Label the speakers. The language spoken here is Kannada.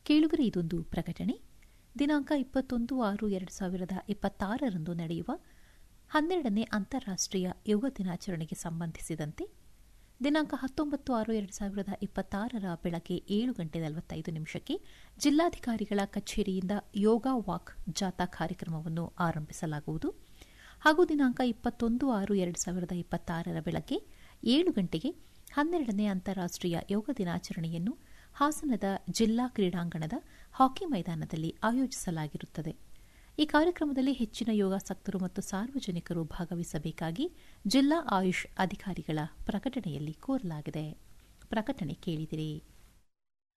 Speaker 1: ಕೇಳುಗರೆ ಇದೊಂದು ಪ್ರಕಟಣೆ ದಿನಾಂಕ ಇಪ್ಪತ್ತೊಂದು ಆರು ಎರಡು ಸಾವಿರದ ಇಪ್ಪತ್ತಾರರಂದು ನಡೆಯುವ ಹನ್ನೆರಡನೇ ಅಂತಾರಾಷ್ಟೀಯ ಯೋಗ ದಿನಾಚರಣೆಗೆ ಸಂಬಂಧಿಸಿದಂತೆ ದಿನಾಂಕ ಹತ್ತೊಂಬತ್ತು ಆರು ಎರಡು ಸಾವಿರದ ಇಪ್ಪತ್ತಾರರ ಬೆಳಗ್ಗೆ ಏಳು ಗಂಟೆ ನಲವತ್ತೈದು ನಿಮಿಷಕ್ಕೆ ಜಿಲ್ಲಾಧಿಕಾರಿಗಳ ಕಚೇರಿಯಿಂದ ಯೋಗ ವಾಕ್ ಜಾಥಾ ಕಾರ್ಯಕ್ರಮವನ್ನು ಆರಂಭಿಸಲಾಗುವುದು ಹಾಗೂ ದಿನಾಂಕ ಇಪ್ಪತ್ತೊಂದು ಆರು ಎರಡು ಸಾವಿರದ ಇಪ್ಪತ್ತಾರರ ಬೆಳಗ್ಗೆ ಏಳು ಗಂಟೆಗೆ ಹನ್ನೆರಡನೇ ಅಂತಾರಾಷ್ಟೀಯ ಯೋಗ ದಿನಾಚರಣೆಯನ್ನು ಹಾಸನದ ಜಿಲ್ಲಾ ಕ್ರೀಡಾಂಗಣದ ಹಾಕಿ ಮೈದಾನದಲ್ಲಿ ಆಯೋಜಿಸಲಾಗಿರುತ್ತದೆ ಈ ಕಾರ್ಯಕ್ರಮದಲ್ಲಿ ಹೆಚ್ಚಿನ ಯೋಗಾಸಕ್ತರು ಮತ್ತು ಸಾರ್ವಜನಿಕರು ಭಾಗವಹಿಸಬೇಕಾಗಿ ಜಿಲ್ಲಾ ಆಯುಷ್ ಅಧಿಕಾರಿಗಳ ಪ್ರಕಟಣೆಯಲ್ಲಿ ಕೋರಲಾಗಿದೆ ಪ್ರಕಟಣೆ ಕೇಳಿದಿರಿ